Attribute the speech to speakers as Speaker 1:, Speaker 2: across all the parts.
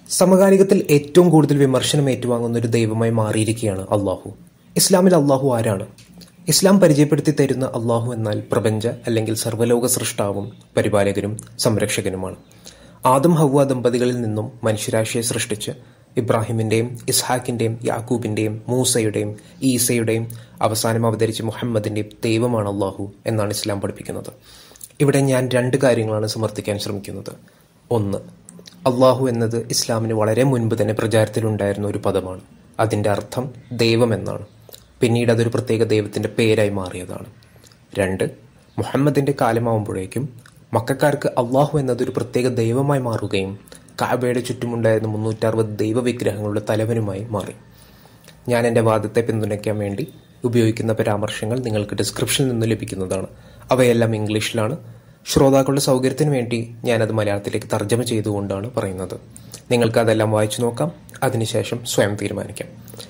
Speaker 1: സമകാലികത്തിൽ ഏറ്റവും കൂടുതൽ വിമർശനം ഏറ്റുവാങ്ങുന്ന ഒരു ദൈവമായി മാറിയിരിക്കുകയാണ് അള്ളാഹു ഇസ്ലാമിൽ അള്ളാഹു ആരാണ് ഇസ്ലാം പരിചയപ്പെടുത്തി തരുന്ന അള്ളാഹു എന്നാൽ പ്രപഞ്ച അല്ലെങ്കിൽ സർവ്വലോക സൃഷ്ടാവും പരിപാലകരും സംരക്ഷകനുമാണ് ആദം ഹവ്വ ദമ്പതികളിൽ നിന്നും മനുഷ്യരാശിയെ സൃഷ്ടിച്ച് ഇബ്രാഹിമിന്റെയും ഇസ്ഹാക്കിന്റെയും യാക്കൂബിന്റെയും മൂസയുടെയും ഈസയുടെയും അവസാനം അവതരിച്ച മുഹമ്മദിന്റെയും ദൈവമാണ് അള്ളാഹു എന്നാണ് ഇസ്ലാം പഠിപ്പിക്കുന്നത് ഇവിടെ ഞാൻ രണ്ട് കാര്യങ്ങളാണ് സമർത്ഥിക്കാൻ ശ്രമിക്കുന്നത് ഒന്ന് അള്ളാഹു എന്നത് ഇസ്ലാമിന് വളരെ മുൻപ് തന്നെ പ്രചാരത്തിലുണ്ടായിരുന്ന ഒരു പദമാണ് അതിന്റെ അർത്ഥം ദൈവം എന്നാണ് പിന്നീട് അതൊരു പ്രത്യേക ദൈവത്തിന്റെ പേരായി മാറിയതാണ് രണ്ട് മുഹമ്മദിന്റെ കാലമാവുമ്പോഴേക്കും മക്കാർക്ക് അള്ളാഹു എന്നത് ഒരു പ്രത്യേക ദൈവമായി മാറുകയും കാബയുടെ ചുറ്റുമുണ്ടായിരുന്ന മുന്നൂറ്ററുപത് ദൈവവിഗ്രഹങ്ങളുടെ തലവനുമായി മാറി ഞാൻ എൻ്റെ വാദത്തെ പിന്തുണയ്ക്കാൻ വേണ്ടി ഉപയോഗിക്കുന്ന പരാമർശങ്ങൾ നിങ്ങൾക്ക് ഡിസ്ക്രിപ്ഷനിൽ നിന്ന് ലഭിക്കുന്നതാണ് അവയെല്ലാം ഇംഗ്ലീഷിലാണ് ശ്രോതാക്കളുടെ സൗകര്യത്തിന് വേണ്ടി ഞാനത് മലയാളത്തിലേക്ക് തർജ്ജമ ചെയ്തുകൊണ്ടാണ് പറയുന്നത് നിങ്ങൾക്ക് അതെല്ലാം വായിച്ചു നോക്കാം അതിനുശേഷം സ്വയം തീരുമാനിക്കാം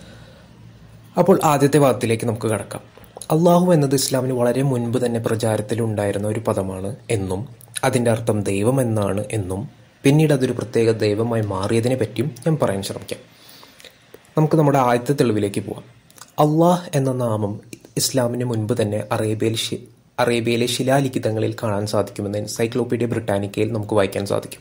Speaker 1: അപ്പോൾ ആദ്യത്തെ വാദത്തിലേക്ക് നമുക്ക് കടക്കാം അള്ളാഹു എന്നത് ഇസ്ലാമിന് വളരെ മുൻപ് തന്നെ പ്രചാരത്തിലുണ്ടായിരുന്ന ഒരു പദമാണ് എന്നും അതിന്റെ അർത്ഥം ദൈവം എന്നാണ് എന്നും പിന്നീട് അതൊരു പ്രത്യേക ദൈവമായി മാറിയതിനെ പറ്റിയും ഞാൻ പറയാൻ ശ്രമിക്കാം നമുക്ക് നമ്മുടെ ആദ്യത്തെ തെളിവിലേക്ക് പോവാം അള്ളാഹ് എന്ന നാമം ഇസ്ലാമിന് മുൻപ് തന്നെ അറേബ്യയിൽ ശി- അറേബ്യയിലെ ശിലാലിഖിതങ്ങളിൽ കാണാൻ സാധിക്കുമെന്ന് എൻസൈക്ലോപീഡിയ ബ്രിട്ടാനിക്കയിൽ നമുക്ക് വായിക്കാൻ സാധിക്കും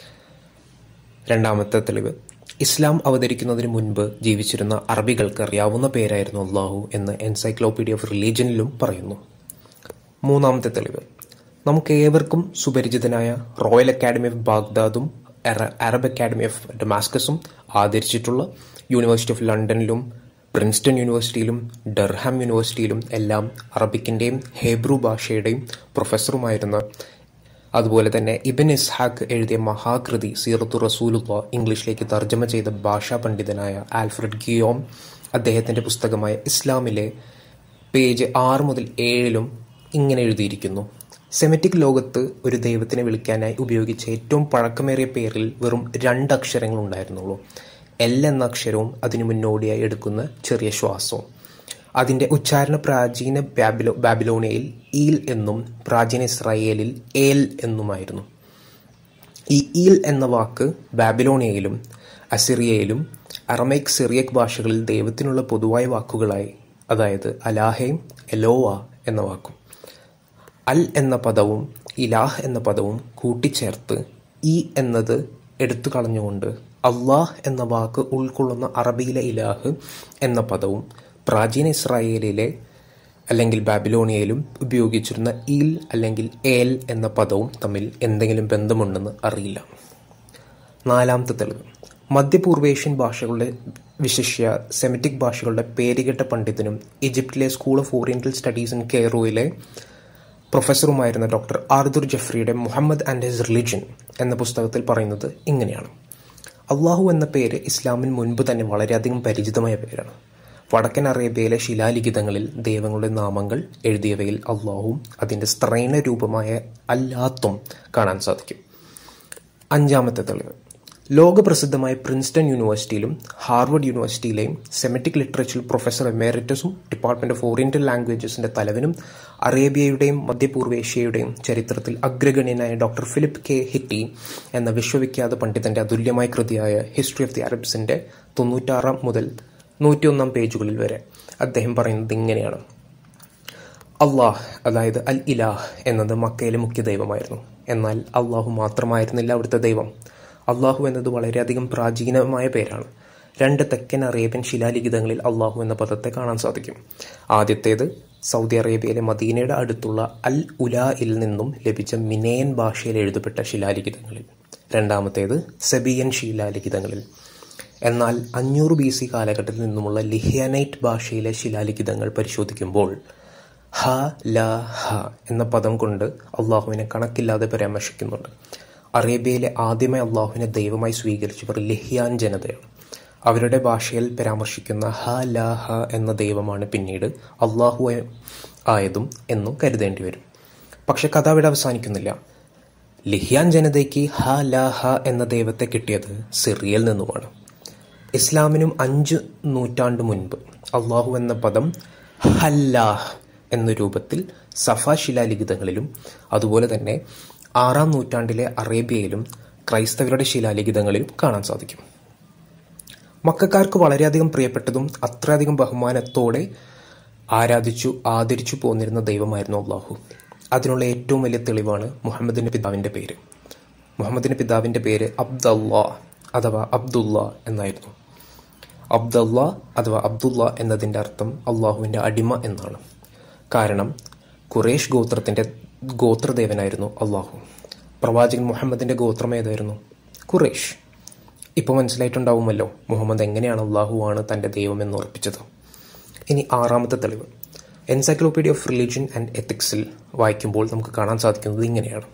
Speaker 1: രണ്ടാമത്തെ തെളിവ് ഇസ്ലാം അവതരിക്കുന്നതിന് മുൻപ് ജീവിച്ചിരുന്ന അറബികൾക്ക് അറിയാവുന്ന പേരായിരുന്നു അള്ളാഹു എന്ന് എൻസൈക്ലോപീഡിയ ഓഫ് റിലീജനിലും പറയുന്നു മൂന്നാമത്തെ തെളിവ് നമുക്ക് ഏവർക്കും സുപരിചിതനായ റോയൽ അക്കാഡമി ഓഫ് ബാഗ്ദാദും അറ- അറബ് അക്കാഡമി ഓഫ് ഡമാസ്കസും ആദരിച്ചിട്ടുള്ള യൂണിവേഴ്സിറ്റി ഓഫ് ലണ്ടനിലും പ്രിൻസ്റ്റൺ യൂണിവേഴ്സിറ്റിയിലും ഡർഹാം യൂണിവേഴ്സിറ്റിയിലും എല്ലാം അറബിക്കിന്റെയും ഹേബ്രു ഭാഷയുടെയും പ്രൊഫസറുമായിരുന്ന അതുപോലെ തന്നെ ഇബൻ ഇസ്ഹാഖ് എഴുതിയ മഹാകൃതി സീറത്തു റസൂലുള്ള ഇംഗ്ലീഷിലേക്ക് തർജ്ജമ ചെയ്ത ഭാഷാ പണ്ഡിതനായ ആൽഫ്രഡ് ഗിയോം അദ്ദേഹത്തിന്റെ പുസ്തകമായ ഇസ്ലാമിലെ പേജ് ആറ് മുതൽ ഏഴിലും ഇങ്ങനെ എഴുതിയിരിക്കുന്നു സെമറ്റിക് ലോകത്ത് ഒരു ദൈവത്തിനെ വിളിക്കാനായി ഉപയോഗിച്ച ഏറ്റവും പഴക്കമേറിയ പേരിൽ വെറും രണ്ട് അക്ഷരങ്ങൾ ഉണ്ടായിരുന്നുള്ളൂ എൽ എന്ന അക്ഷരവും അതിനു മുന്നോടിയായി എടുക്കുന്ന ചെറിയ ശ്വാസവും അതിന്റെ ഉച്ചാരണ പ്രാചീന ബാബിലോ ബാബിലോണിയയിൽ ഈൽ എന്നും പ്രാചീന ഇസ്രായേലിൽ ഏൽ എന്നുമായിരുന്നു ഈ ഈൽ എന്ന വാക്ക് ബാബിലോണിയയിലും അസിറിയയിലും അറമൈക് സിറിയക് ഭാഷകളിൽ ദൈവത്തിനുള്ള പൊതുവായ വാക്കുകളായി അതായത് അലാഹയും എലോവ എന്ന വാക്കും അൽ എന്ന പദവും ഇലാഹ് എന്ന പദവും കൂട്ടിച്ചേർത്ത് ഈ എന്നത് എടുത്തു കളഞ്ഞുകൊണ്ട് അള്ളാഹ് എന്ന വാക്ക് ഉൾക്കൊള്ളുന്ന അറബിയിലെ ഇലാഹ് എന്ന പദവും പ്രാചീന ഇസ്രായേലിലെ അല്ലെങ്കിൽ ബാബിലോണിയയിലും ഉപയോഗിച്ചിരുന്ന ഈൽ അല്ലെങ്കിൽ ഏൽ എന്ന പദവും തമ്മിൽ എന്തെങ്കിലും ബന്ധമുണ്ടെന്ന് അറിയില്ല നാലാമത്തെ തെളിവ് മധ്യപൂർവേഷ്യൻ ഭാഷകളുടെ വിശിഷ്യ സെമിറ്റിക് ഭാഷകളുടെ പേരുകെട്ട പണ്ഡിതനും ഈജിപ്തിലെ school of oriental studies in കെയറോയിലെ പ്രൊഫസറുമായിരുന്ന ഡോക്ടർ ആർദുർ ജഫ്രിയുടെ മുഹമ്മദ് ആൻഡ് ഹിസ് റിലിജൻ എന്ന പുസ്തകത്തിൽ പറയുന്നത് ഇങ്ങനെയാണ് അള്ളാഹു എന്ന പേര് ഇസ്ലാമിന് മുൻപ് തന്നെ വളരെയധികം പരിചിതമായ പേരാണ് വടക്കൻ അറേബ്യയിലെ ശിലാലിഖിതങ്ങളിൽ ദൈവങ്ങളുടെ നാമങ്ങൾ എഴുതിയവയിൽ അള്ളാഹുവും അതിന്റെ സ്ത്രൈണ രൂപമായ അല്ലാത്തും കാണാൻ സാധിക്കും അഞ്ചാമത്തെ തെളിവ് ലോകപ്രസിദ്ധമായ പ്രിൻസ്റ്റൺ യൂണിവേഴ്സിറ്റിയിലും ഹാർവർഡ് യൂണിവേഴ്സിറ്റിയിലെയും സെമറ്റിക് ലിറ്ററേച്ചർ പ്രൊഫസർ എമേറിറ്റസും ഡിപ്പാർട്ട്മെന്റ് ഓഫ് ഓറിയന്റൽ ലാംഗ്വേജസിന്റെ തലവനും അറേബ്യയുടെയും മധ്യപൂർവേഷ്യയുടെയും ചരിത്രത്തിൽ അഗ്രഗണ്യനായ ഡോക്ടർ ഫിലിപ്പ് കെ ഹിറ്റി എന്ന വിശ്വവിഖ്യാത പണ്ഡിതന്റെ അതുല്യമായ കൃതിയായ ഹിസ്റ്ററി ഓഫ് ദി അറബ്സിന്റെ തൊണ്ണൂറ്റാറാം മുതൽ നൂറ്റിയൊന്നാം പേജുകളിൽ വരെ അദ്ദേഹം പറയുന്നത് ഇങ്ങനെയാണ് അള്ളാഹ് അതായത് അൽ ഇലാഹ് എന്നത് മക്കയിലെ മുഖ്യ ദൈവമായിരുന്നു എന്നാൽ അള്ളാഹു മാത്രമായിരുന്നില്ല അവിടുത്തെ ദൈവം അള്ളാഹു എന്നത് വളരെയധികം പ്രാചീനമായ പേരാണ് രണ്ട് തെക്കൻ അറേബ്യൻ ശിലാലിഖിതങ്ങളിൽ അള്ളാഹു എന്ന പദത്തെ കാണാൻ സാധിക്കും ആദ്യത്തേത് സൗദി അറേബ്യയിലെ മദീനയുടെ അടുത്തുള്ള അൽ ഉലായിൽ നിന്നും ലഭിച്ച മിനയൻ ഭാഷയിൽ എഴുതപ്പെട്ട ശിലാലിഖിതങ്ങളിൽ രണ്ടാമത്തേത് സെബിയൻ ശിലാലിഖിതങ്ങളിൽ എന്നാൽ അഞ്ഞൂറ് ബി സി കാലഘട്ടത്തിൽ നിന്നുമുള്ള ലിഹിയനൈറ്റ് ഭാഷയിലെ ശിലാലിഖിതങ്ങൾ പരിശോധിക്കുമ്പോൾ ഹ ല ഹ എന്ന പദം കൊണ്ട് അള്ളാഹുവിനെ കണക്കില്ലാതെ പരാമർശിക്കുന്നുണ്ട് അറേബ്യയിലെ ആദ്യമായി അള്ളാഹുവിനെ ദൈവമായി സ്വീകരിച്ചവർ ലിഹിയാൻ ജനതയാണ് അവരുടെ ഭാഷയിൽ പരാമർശിക്കുന്ന ഹ ല ഹ എന്ന ദൈവമാണ് പിന്നീട് അള്ളാഹു ആയതും എന്നും കരുതേണ്ടി വരും പക്ഷെ കഥ അവിടെ അവസാനിക്കുന്നില്ല ലിഹിയാൻ ജനതയ്ക്ക് ഹ ല ഹ എന്ന ദൈവത്തെ കിട്ടിയത് സിറിയയിൽ നിന്നുമാണ് ഇസ്ലാമിനും അഞ്ച് നൂറ്റാണ്ട് മുൻപ് അള്ളാഹു എന്ന പദം ഹല്ലാഹ് എന്ന രൂപത്തിൽ സഫ ശിലാലിഖിതങ്ങളിലും അതുപോലെ തന്നെ ആറാം നൂറ്റാണ്ടിലെ അറേബ്യയിലും ക്രൈസ്തവരുടെ ശിലാലിഖിതങ്ങളിലും കാണാൻ സാധിക്കും മക്കാർക്ക് വളരെയധികം പ്രിയപ്പെട്ടതും അത്രയധികം ബഹുമാനത്തോടെ ആരാധിച്ചു ആദരിച്ചു പോന്നിരുന്ന ദൈവമായിരുന്നു അള്ളാഹു അതിനുള്ള ഏറ്റവും വലിയ തെളിവാണ് മുഹമ്മദിന്റെ പിതാവിന്റെ പേര് മുഹമ്മദിന്റെ പിതാവിന്റെ പേര് അബ്ദല്ലാ അഥവാ അബ്ദുള്ള എന്നായിരുന്നു അബ്ദല്ല അഥവാ അബ്ദുള്ള എന്നതിന്റെ അർത്ഥം അള്ളാഹുവിന്റെ അടിമ എന്നാണ് കാരണം ഖുറേഷ് ഗോത്രത്തിന്റെ ഗോത്രദേവനായിരുന്നു അള്ളാഹു പ്രവാചകൻ മുഹമ്മദിന്റെ ഗോത്രം ഏതായിരുന്നു ഖുറേഷ് ഇപ്പോൾ മനസ്സിലായിട്ടുണ്ടാവുമല്ലോ മുഹമ്മദ് എങ്ങനെയാണ് അള്ളാഹുവാണ് തന്റെ ദൈവം എന്ന് ഉറപ്പിച്ചത് ഇനി ആറാമത്തെ തെളിവ് എൻസൈക്ലോപീഡിയ ഓഫ് റിലീജിയൻ ആൻഡ് എത്തിക്സിൽ വായിക്കുമ്പോൾ നമുക്ക് കാണാൻ സാധിക്കുന്നത് ഇങ്ങനെയാണ്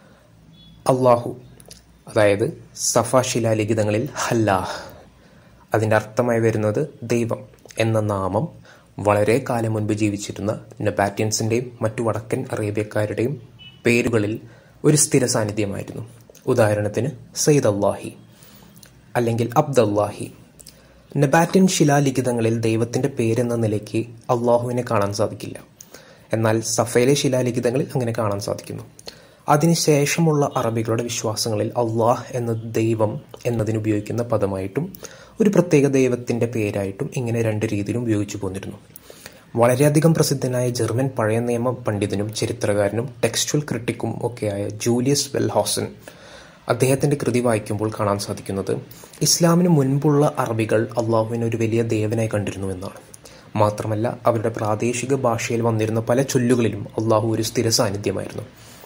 Speaker 1: അള്ളാഹു അതായത് സഫ ശിലാലിഖിതങ്ങളിൽ ഹല്ലാഹ് അതിൻ്റെ അർത്ഥമായി വരുന്നത് ദൈവം എന്ന നാമം വളരെ കാലം മുൻപ് ജീവിച്ചിരുന്ന നെബാറ്റിയൻസിൻ്റെയും മറ്റു വടക്കൻ അറേബ്യക്കാരുടെയും പേരുകളിൽ ഒരു സ്ഥിര സാന്നിധ്യമായിരുന്നു ഉദാഹരണത്തിന് സയ്യിദ് അള്ളാഹി അല്ലെങ്കിൽ അബ്ദല്ലാഹി നെബാറ്റിൻ ശിലാലിഖിതങ്ങളിൽ ദൈവത്തിന്റെ പേരെന്ന നിലയ്ക്ക് അള്ളാഹുവിനെ കാണാൻ സാധിക്കില്ല എന്നാൽ സഫയിലെ ശിലാലിഖിതങ്ങളിൽ അങ്ങനെ കാണാൻ സാധിക്കുന്നു അതിനുശേഷമുള്ള അറബികളുടെ വിശ്വാസങ്ങളിൽ അള്ളാഹ് എന്ന ദൈവം എന്നതിന് ഉപയോഗിക്കുന്ന പദമായിട്ടും ഒരു പ്രത്യേക ദൈവത്തിന്റെ പേരായിട്ടും ഇങ്ങനെ രണ്ട് രീതിയിലും ഉപയോഗിച്ചു പോന്നിരുന്നു വളരെയധികം പ്രസിദ്ധനായ ജർമ്മൻ പഴയ നിയമ പണ്ഡിതനും ചരിത്രകാരനും ടെക്സ്ച്വൽ ക്രിട്ടിക്കും ഒക്കെയായ ജൂലിയസ് വെൽഹോസൻ അദ്ദേഹത്തിന്റെ കൃതി വായിക്കുമ്പോൾ കാണാൻ സാധിക്കുന്നത് ഇസ്ലാമിന് മുൻപുള്ള അറബികൾ അള്ളാഹുവിനെ ഒരു വലിയ ദേവനായി കണ്ടിരുന്നു എന്നാണ് മാത്രമല്ല അവരുടെ പ്രാദേശിക ഭാഷയിൽ വന്നിരുന്ന പല ചൊല്ലുകളിലും അള്ളാഹു ഒരു സ്ഥിര സാന്നിധ്യമായിരുന്നു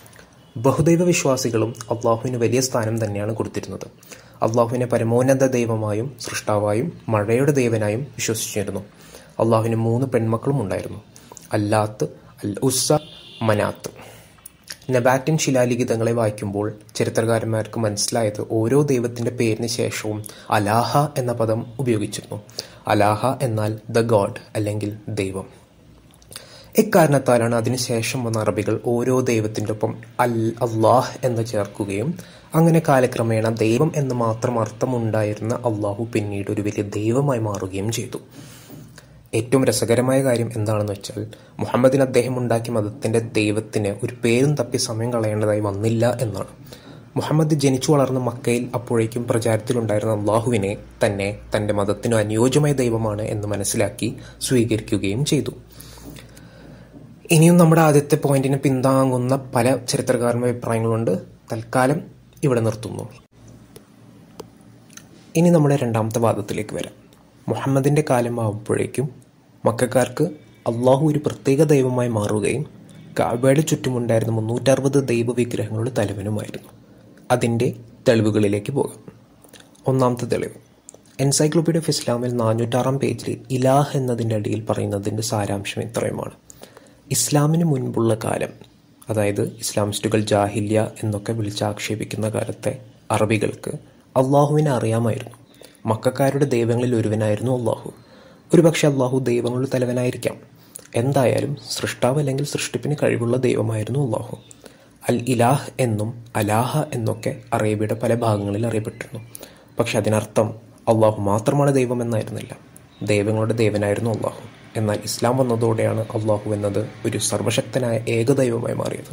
Speaker 1: ബഹുദൈവ വിശ്വാസികളും അള്ളാഹുവിന് വലിയ സ്ഥാനം തന്നെയാണ് കൊടുത്തിരുന്നത് അള്ളാഹുവിനെ പരമോന്നത ദൈവമായും സൃഷ്ടാവായും മഴയുടെ ദേവനായും വിശ്വസിച്ചിരുന്നു അള്ളാഹുവിന് മൂന്ന് പെൺമക്കളും ഉണ്ടായിരുന്നു അല്ലാത്ത് അൽ ഉസ്സ മനാത്ത് നെബാറ്റിൻ ശിലാലിഖിതങ്ങളെ വായിക്കുമ്പോൾ ചരിത്രകാരന്മാർക്ക് മനസ്സിലായത് ഓരോ ദൈവത്തിന്റെ പേരിന് ശേഷവും അലാഹ എന്ന പദം ഉപയോഗിച്ചിരുന്നു അലാഹ എന്നാൽ ദ ഗോഡ് അല്ലെങ്കിൽ ദൈവം ഇക്കാരണത്താലാണ് അതിനുശേഷം വന്ന അറബികൾ ഓരോ ദൈവത്തിൻ്റെ ഒപ്പം അൽ അള്ളാഹ് എന്ന് ചേർക്കുകയും അങ്ങനെ കാലക്രമേണ ദൈവം എന്ന് മാത്രം അർത്ഥമുണ്ടായിരുന്ന അള്ളാഹു പിന്നീട് ഒരു വലിയ ദൈവമായി മാറുകയും ചെയ്തു ഏറ്റവും രസകരമായ കാര്യം എന്താണെന്ന് വെച്ചാൽ മുഹമ്മദിന് അദ്ദേഹം ഉണ്ടാക്കിയ മതത്തിന്റെ ദൈവത്തിന് ഒരു പേരും തപ്പി സമയം കളയേണ്ടതായി വന്നില്ല എന്നാണ് മുഹമ്മദ് ജനിച്ചു വളർന്ന മക്കയിൽ അപ്പോഴേക്കും പ്രചാരത്തിലുണ്ടായിരുന്ന അള്ളാഹുവിനെ തന്നെ തന്റെ മതത്തിനു അനുയോജ്യമായ ദൈവമാണ് എന്ന് മനസ്സിലാക്കി സ്വീകരിക്കുകയും ചെയ്തു ഇനിയും നമ്മുടെ ആദ്യത്തെ പോയിന്റിനെ പിന്താങ്ങുന്ന പല ചരിത്രകാരന്റെ അഭിപ്രായങ്ങളുണ്ട് തൽക്കാലം ഇവിടെ നിർത്തുന്നു ഇനി നമ്മുടെ രണ്ടാമത്തെ വാദത്തിലേക്ക് വരാം മുഹമ്മദിന്റെ കാലം ആവുമ്പോഴേക്കും മക്കാർക്ക് അള്ളാഹു ഒരു പ്രത്യേക ദൈവമായി മാറുകയും കാബയുടെ ചുറ്റുമുണ്ടായിരുന്ന മുന്നൂറ്ററുപത് ദൈവവിഗ്രഹങ്ങളുടെ തലവനുമായിരുന്നു അതിൻ്റെ തെളിവുകളിലേക്ക് പോകാം ഒന്നാമത്തെ തെളിവ് എൻസൈക്ലോപീഡിയ ഓഫ് ഇസ്ലാമിൽ നാനൂറ്റാറാം പേജിൽ ഇലാഹ് എന്നതിൻ്റെ അടിയിൽ പറയുന്നതിൻ്റെ സാരാംശം ഇത്രയുമാണ് ഇസ്ലാമിന് മുൻപുള്ള കാലം അതായത് ഇസ്ലാമിസ്റ്റുകൾ ജാഹില്യ എന്നൊക്കെ വിളിച്ചാക്ഷേപിക്കുന്ന കാലത്തെ അറബികൾക്ക് അള്ളാഹുവിനെ അറിയാമായിരുന്നു മക്കാരുടെ ദൈവങ്ങളിൽ ഒരുവനായിരുന്നു അള്ളാഹു ഒരുപക്ഷെ അള്ളാഹു ദൈവങ്ങളുടെ തലവനായിരിക്കാം എന്തായാലും സൃഷ്ടാവ് അല്ലെങ്കിൽ സൃഷ്ടിപ്പിന് കഴിവുള്ള ദൈവമായിരുന്നു അള്ളാഹു അൽ ഇലാഹ് എന്നും അലാഹ എന്നൊക്കെ അറേബ്യയുടെ പല ഭാഗങ്ങളിൽ അറിയപ്പെട്ടിരുന്നു പക്ഷെ അതിനർത്ഥം അള്ളാഹു മാത്രമാണ് ദൈവം എന്നായിരുന്നില്ല ദൈവങ്ങളുടെ ദേവനായിരുന്നു അള്ളാഹു എന്നാൽ ഇസ്ലാം വന്നതോടെയാണ് അള്ളാഹു എന്നത് ഒരു സർവശക്തനായ ഏകദൈവമായി മാറിയത്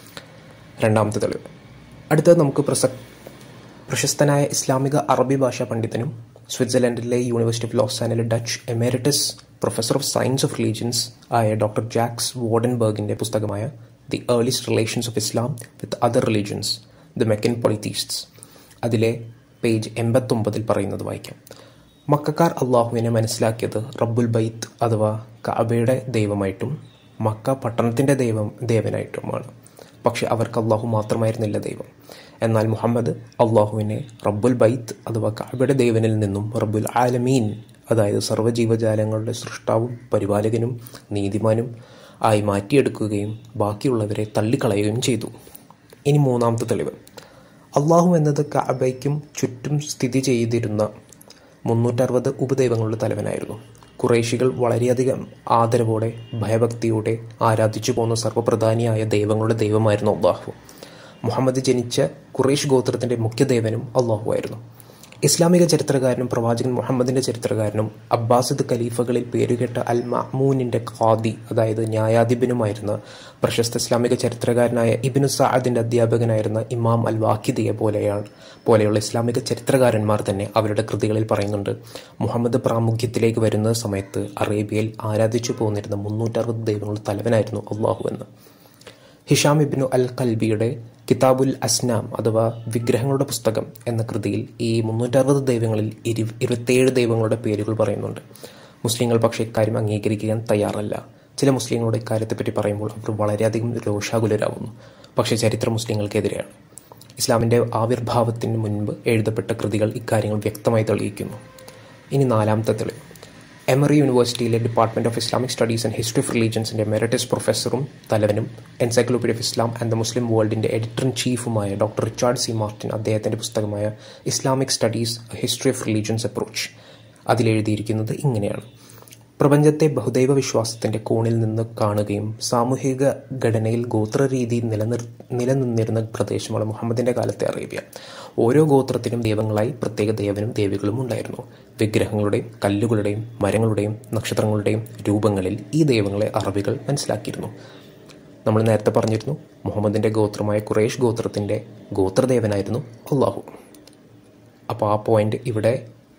Speaker 1: രണ്ടാമത്തെ തെളിവ് അടുത്തത് നമുക്ക് പ്രസക് പ്രശസ്തനായ ഇസ്ലാമിക അറബി ഭാഷാ പണ്ഡിതനും സ്വിറ്റ്സർലൻഡിലെ യൂണിവേഴ്സിറ്റി ഓഫ് ലോസ് ആൻഡിലെ Dutch emeritus professor of science of religions ആയ ഡോക്ടർ ജാക്സ് വോഡൻബർഗിന്റെ പുസ്തകമായ the earliest relations of Islam with other religions the Meccan polytheists അതിലെ പേജ് എൺപത്തൊമ്പതിൽ പറയുന്നത് വായിക്കാം മക്കാർ അള്ളാഹുവിനെ മനസ്സിലാക്കിയത് റബ്ബുൽ ബൈത്ത് അഥവാ കാബയുടെ ദൈവമായിട്ടും മക്ക പട്ടണത്തിന്റെ ദൈവം ദേവനായിട്ടുമാണ് പക്ഷെ അവർക്ക് അള്ളാഹു മാത്രമായിരുന്നില്ല ദൈവം എന്നാൽ മുഹമ്മദ് അള്ളാഹുവിനെ റബ്ബുൽ ബൈത്ത് അഥവാ കാബയുടെ ദേവനിൽ നിന്നും റബ്ബുൽ ആലമീൻ അതായത് സർവ്വജീവജാലങ്ങളുടെ സൃഷ്ടാവും പരിപാലകനും നീതിമാനും ആയി മാറ്റിയെടുക്കുകയും ബാക്കിയുള്ളവരെ തള്ളിക്കളയുകയും ചെയ്തു ഇനി മൂന്നാമത്തെ തെളിവ് അള്ളാഹു എന്നത് കാബയ്ക്കും ചുറ്റും സ്ഥിതി ചെയ്തിരുന്ന മുന്നൂറ്ററുപത് ഉപദൈവങ്ങളുടെ തലവനായിരുന്നു കുറേശികൾ വളരെയധികം ആദരവോടെ ഭയഭക്തിയോടെ ആരാധിച്ചു പോന്ന സർവ്വപ്രധാനിയായ ദൈവങ്ങളുടെ ദൈവമായിരുന്നു അള്ളാഹു മുഹമ്മദ് ജനിച്ച ഖുറൈഷ് ഗോത്രത്തിന്റെ മുഖ്യദേവനും അള്ളാഹു ആയിരുന്നു ഇസ്ലാമിക ചരിത്രകാരനും പ്രവാചകൻ മുഹമ്മദിന്റെ ചരിത്രകാരനും അബ്ബാസിദ് ഖലീഫകളിൽ പേരുകേട്ട അൽ മഅ്മൂനിന്റെ ഖാദി അതായത് ന്യായാധിപനുമായിരുന്ന പ്രശസ്ത ഇസ്ലാമിക ചരിത്രകാരനായ ഇബ്നു സഅദിന്റെ അധ്യാപകനായിരുന്ന ഇമാം അൽ വാഖിദിയെ പോലെയാണ് പോലെയുള്ള ഇസ്ലാമിക ചരിത്രകാരന്മാർ തന്നെ അവരുടെ കൃതികളിൽ പറയുന്നുണ്ട് മുഹമ്മദ് പ്രാമുഖ്യത്തിലേക്ക് വരുന്ന സമയത്ത് അറേബ്യയിൽ ആരാധിച്ചു പോന്നിരുന്ന മുന്നൂറ്ററുപത് ദൈവങ്ങളുടെ തലവനായിരുന്നു അള്ളാഹു എന്ന് ഹിഷാം ഇബ്നു അൽ കൽബിയുടെ കിതാബുൽ അസ്നാം അഥവാ വിഗ്രഹങ്ങളുടെ പുസ്തകം എന്ന കൃതിയിൽ ഈ മുന്നൂറ്ററുപത് ദൈവങ്ങളിൽ ഇരു ഇരുപത്തേഴ് ദൈവങ്ങളുടെ പേരുകൾ പറയുന്നുണ്ട് മുസ്ലിങ്ങൾ പക്ഷേ ഇക്കാര്യം അംഗീകരിക്കാൻ തയ്യാറല്ല ചില മുസ്ലിങ്ങളുടെ ഇക്കാര്യത്തെപ്പറ്റി പറയുമ്പോൾ അവർ വളരെയധികം രോഷാകുലരാകുന്നു പക്ഷേ ചരിത്രം മുസ്ലിങ്ങൾക്കെതിരെയാണ് ഇസ്ലാമിൻ്റെ ആവിർഭാവത്തിന് മുൻപ് എഴുതപ്പെട്ട കൃതികൾ ഇക്കാര്യങ്ങൾ വ്യക്തമായി തെളിയിക്കുന്നു ഇനി നാലാമത്തെ തെളിവ് എമറി യൂണിവേഴ്സിറ്റിയിലെ department of Islamic studies and history of റിലീജിയൻസിന്റെ മെറിറ്റസ് പ്രൊഫസറും തലവനും encyclopedia of Islam and the Muslim വേൾഡിന്റെ എഡിറ്റർ ഇൻ ചീഫുമായ ഡോക്ടർ റിച്ചാർഡ് സി മാർട്ടിൻ അദ്ദേഹത്തിന്റെ പുസ്തകമായ Islamic studies history of religions approach അതിലെഴുതിയിരിക്കുന്നത് ഇങ്ങനെയാണ് പ്രപഞ്ചത്തെ ബഹുദൈവ വിശ്വാസത്തിന്റെ കോണിൽ നിന്ന് കാണുകയും സാമൂഹിക ഘടനയിൽ ഗോത്രരീതി നിലനിർ നിലനിന്നിരുന്ന പ്രദേശമാണ് മുഹമ്മദിന്റെ കാലത്തെ അറേബ്യ ഓരോ ഗോത്രത്തിനും ദൈവങ്ങളായി പ്രത്യേക ദേവനും ദേവികളും ഉണ്ടായിരുന്നു വിഗ്രഹങ്ങളുടെയും കല്ലുകളുടെയും മരങ്ങളുടെയും നക്ഷത്രങ്ങളുടെയും രൂപങ്ങളിൽ ഈ ദൈവങ്ങളെ അറബികൾ മനസ്സിലാക്കിയിരുന്നു നമ്മൾ നേരത്തെ പറഞ്ഞിരുന്നു മുഹമ്മദിന്റെ ഗോത്രമായ ഖുറേഷ് ഗോത്രത്തിന്റെ ഗോത്രദേവനായിരുന്നു അള്ളാഹു അപ്പോൾ ആ പോയിന്റ് ഇവിടെ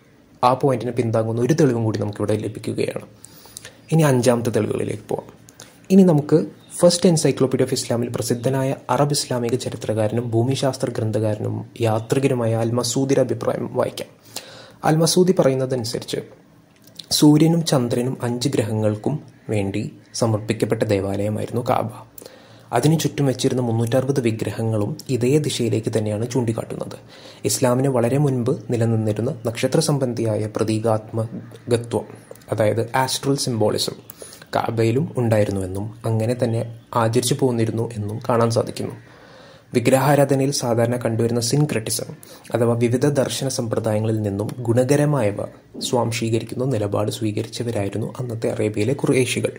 Speaker 1: ആ പോയിന്റിനെ പിന്താങ്ങുന്ന ഒരു തെളിവും കൂടി നമുക്കിവിടെ ലഭിക്കുകയാണ് ഇനി അഞ്ചാമത്തെ തെളിവുകളിലേക്ക് പോവാം ഇനി നമുക്ക് ഫസ്റ്റ് എൻസൈക്ലോപീഡിയ ഓഫ് ഇസ്ലാമിൽ പ്രസിദ്ധനായ അറബ് ഇസ്ലാമിക ചരിത്രകാരനും ഭൂമിശാസ്ത്ര ഗ്രന്ഥകാരനും യാത്രികനുമായ അൽ മസൂദിയുടെ അഭിപ്രായം വായിക്കാം അൽ മസൂദി പറയുന്നതനുസരിച്ച് സൂര്യനും ചന്ദ്രനും അഞ്ച് ഗ്രഹങ്ങൾക്കും വേണ്ടി സമർപ്പിക്കപ്പെട്ട ദേവാലയമായിരുന്നു കാബ അതിനു ചുറ്റും വെച്ചിരുന്ന മുന്നൂറ്ററുപത് വിഗ്രഹങ്ങളും ഇതേ ദിശയിലേക്ക് തന്നെയാണ് ചൂണ്ടിക്കാട്ടുന്നത് ഇസ്ലാമിന് വളരെ മുൻപ് നിലനിന്നിരുന്ന നക്ഷത്ര സംബന്ധിയായ പ്രതീകാത്മകത്വം അതായത് ആസ്ട്രൽ സിംബോളിസം കാബയിലും ഉണ്ടായിരുന്നുവെന്നും അങ്ങനെ തന്നെ ആചരിച്ചു പോന്നിരുന്നു എന്നും കാണാൻ സാധിക്കുന്നു വിഗ്രഹാരാധനയിൽ സാധാരണ കണ്ടുവരുന്ന സിൻക്രറ്റിസം അഥവാ വിവിധ ദർശന സമ്പ്രദായങ്ങളിൽ നിന്നും ഗുണകരമായവ സ്വാംശീകരിക്കുന്ന നിലപാട് സ്വീകരിച്ചവരായിരുന്നു അന്നത്തെ അറേബ്യയിലെ കുറേശികൾ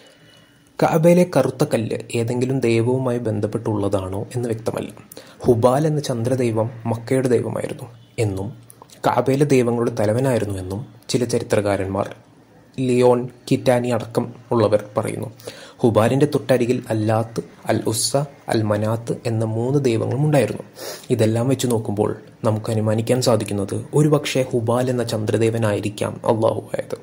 Speaker 1: കാബയിലെ കറുത്ത കല്ല് ഏതെങ്കിലും ദൈവവുമായി ബന്ധപ്പെട്ടുള്ളതാണോ എന്ന് വ്യക്തമല്ല ഹുബാൽ എന്ന ചന്ദ്രദൈവം മക്കയുടെ ദൈവമായിരുന്നു എന്നും കാബയിലെ ദൈവങ്ങളുടെ തലവനായിരുന്നു എന്നും ചില ചരിത്രകാരന്മാർ ലിയോൺ കിറ്റാനി അടക്കം ഉള്ളവർ പറയുന്നു ഹുബാലിന്റെ തൊട്ടരികിൽ അല്ലാത്ത് അൽ ഉസ്സ അൽ മനാത്ത് എന്ന മൂന്ന് ദൈവങ്ങളും ഉണ്ടായിരുന്നു ഇതെല്ലാം വെച്ച് നോക്കുമ്പോൾ നമുക്ക് അനുമാനിക്കാൻ സാധിക്കുന്നത് ഒരുപക്ഷെ ഹുബാൽ എന്ന ചന്ദ്രദേവനായിരിക്കാം അള്ളാഹു ആയത്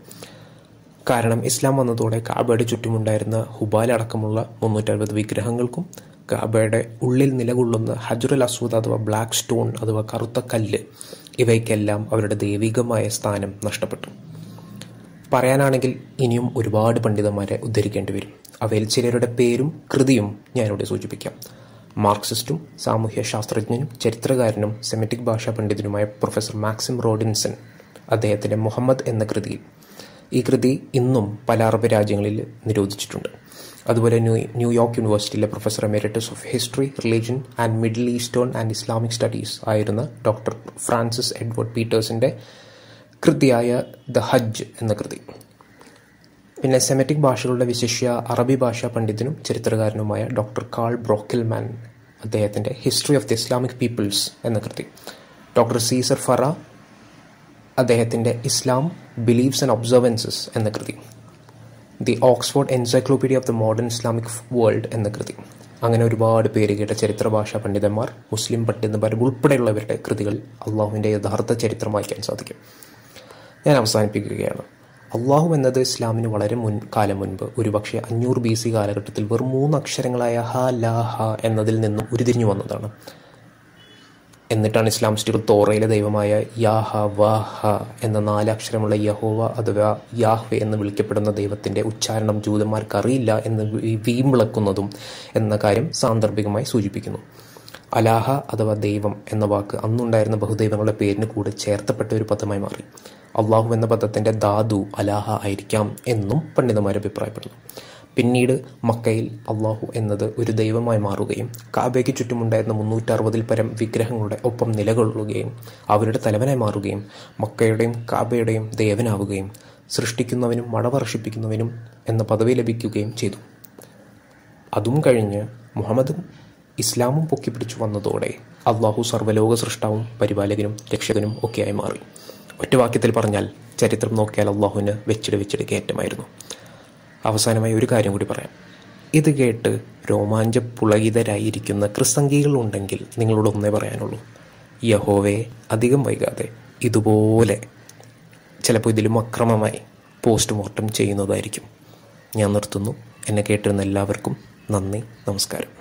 Speaker 1: കാരണം ഇസ്ലാം വന്നതോടെ കാബയുടെ ചുറ്റുമുണ്ടായിരുന്ന ഹുബാൽ അടക്കമുള്ള മുന്നൂറ്ററുപത് വിഗ്രഹങ്ങൾക്കും കാബയുടെ ഉള്ളിൽ നിലകൊള്ളുന്ന ഹജുറൽ അസ്വദ് അഥവാ ബ്ലാക്ക് സ്റ്റോൺ അഥവാ കറുത്ത കല്ല് ഇവയ്ക്കെല്ലാം അവരുടെ ദൈവികമായ സ്ഥാനം നഷ്ടപ്പെട്ടു പറയാനാണെങ്കിൽ ഇനിയും ഒരുപാട് പണ്ഡിതന്മാരെ ഉദ്ധരിക്കേണ്ടി വരും അവയിൽ ചിലരുടെ പേരും കൃതിയും ഞാനിവിടെ സൂചിപ്പിക്കാം മാർക്സിസ്റ്റും സാമൂഹ്യ ശാസ്ത്രജ്ഞനും ചരിത്രകാരനും സെമിറ്റിക് ഭാഷാ പണ്ഡിതനുമായ പ്രൊഫസർ മാക്സിം റോഡിൻസൺ അദ്ദേഹത്തിന്റെ മുഹമ്മദ് എന്ന കൃതിയിൽ ഈ കൃതി ഇന്നും പല അറബ് രാജ്യങ്ങളിൽ നിരോധിച്ചിട്ടുണ്ട് അതുപോലെ ന്യൂ ന്യൂയോർക്ക് യൂണിവേഴ്സിറ്റിയിലെ professor emeritus of history religion and Middle Eastern and Islamic studies ആയിരുന്ന ഡോക്ടർ ഫ്രാൻസിസ് എഡ്വേർഡ് പീറ്റേഴ്സിന്റെ കൃതിയായ ദ ഹജ്ജ് എന്ന കൃതി പിന്നെ സെമറ്റിക് ഭാഷകളുടെ വിശിഷ്യ അറബി ഭാഷാ പണ്ഡിതനും ചരിത്രകാരനുമായ ഡോക്ടർ കാൾ ബ്രോക്കിൽമാൻ അദ്ദേഹത്തിന്റെ history of the Islamic peoples എന്ന കൃതി ഡോക്ടർ സീസർ ഫറ അദ്ദേഹത്തിന്റെ ഇസ്ലാം ബിലീവ്സ് ആൻഡ് ഒബ്സർവൻസസ് എന്ന കൃതി the Oxford encyclopedia of the modern Islamic world എന്ന കൃതി അങ്ങനെ ഒരുപാട് പേര് കേട്ട ചരിത്ര ഭാഷാ പണ്ഡിതന്മാർ മുസ്ലിം പണ്ഡിതന്മാർ ഉൾപ്പെടെയുള്ളവരുടെ കൃതികൾ അള്ളാഹുവിൻ്റെ യഥാർത്ഥ ചരിത്രം വായിക്കാൻ സാധിക്കും ഞാൻ അവസാനിപ്പിക്കുകയാണ് അള്ളാഹു എന്നത് ഇസ്ലാമിന് വളരെ മുൻ കാലം മുൻപ് ഒരുപക്ഷെ അഞ്ഞൂറ് ബി സി കാലഘട്ടത്തിൽ വെറും മൂന്ന് അക്ഷരങ്ങളായ ഹ ല ഹ എന്നതിൽ നിന്നും ഉരുതിരിഞ്ഞു വന്നതാണ് എന്നിട്ടാണ് ഇസ്ലാമിസ്റ്റുകൾ തോറയിലെ ദൈവമായ യാഹ വാഹ എന്ന നാലക്ഷരമുള്ള യഹോവ അഥവാ യാഹ്വെ എന്ന് വിളിക്കപ്പെടുന്ന ദൈവത്തിന്റെ ഉച്ചാരണം ജൂതന്മാർക്ക് അറിയില്ല എന്ന് വീമ്പിളക്കുന്നതും എന്ന കാര്യം സാന്ദർഭികമായി സൂചിപ്പിക്കുന്നു അലാഹ അഥവാ ദൈവം എന്ന വാക്ക് അന്നുണ്ടായിരുന്ന ബഹുദൈവങ്ങളുടെ പേരിന് കൂടെ ചേർത്തപ്പെട്ട ഒരു പദമായി മാറി അള്ളാഹു എന്ന പദത്തിന്റെ ധാതു അലാഹ ആയിരിക്കാം എന്നും പണ്ഡിതന്മാർ അഭിപ്രായപ്പെടുന്നു പിന്നീട് മക്കയിൽ അള്ളാഹു എന്നത് ഒരു ദൈവമായി മാറുകയും കാബയ്ക്ക് ചുറ്റുമുണ്ടായിരുന്ന മുന്നൂറ്ററുപതിൽ പരം വിഗ്രഹങ്ങളുടെ ഒപ്പം നിലകൊള്ളുകയും അവരുടെ തലവനായി മാറുകയും മക്കയുടെയും കാബയുടെയും ദേവനാവുകയും സൃഷ്ടിക്കുന്നവനും മഴ വർഷിപ്പിക്കുന്നവനും എന്ന പദവി ലഭിക്കുകയും ചെയ്തു അതും കഴിഞ്ഞ് മുഹമ്മദ് ഇസ്ലാമും പൊക്കിപ്പിടിച്ചു വന്നതോടെ അള്ളാഹു സർവ്വലോക സൃഷ്ടാവും പരിപാലകനും രക്ഷകനും ഒക്കെയായി മാറി ഒറ്റ വാക്യത്തിൽ പറഞ്ഞാൽ ചരിത്രം നോക്കിയാൽ അള്ളാഹുവിന് വെച്ചിട് വെച്ചിട് കയറ്റമായിരുന്നു അവസാനമായി ഒരു കാര്യം കൂടി പറയാം ഇത് കേട്ട് രോമാഞ്ചപുളകിതരായിരിക്കുന്ന ക്രിസംഗികൾ ഉണ്ടെങ്കിൽ നിങ്ങളോട് ഒന്നേ പറയാനുള്ളൂ യഹോവെ അധികം വൈകാതെ ഇതുപോലെ ചിലപ്പോൾ ഇതിലും അക്രമമായി പോസ്റ്റ്മോർട്ടം ചെയ്യുന്നതായിരിക്കും ഞാൻ നിർത്തുന്നു എന്നെ കേട്ടിരുന്ന എല്ലാവർക്കും നന്ദി നമസ്കാരം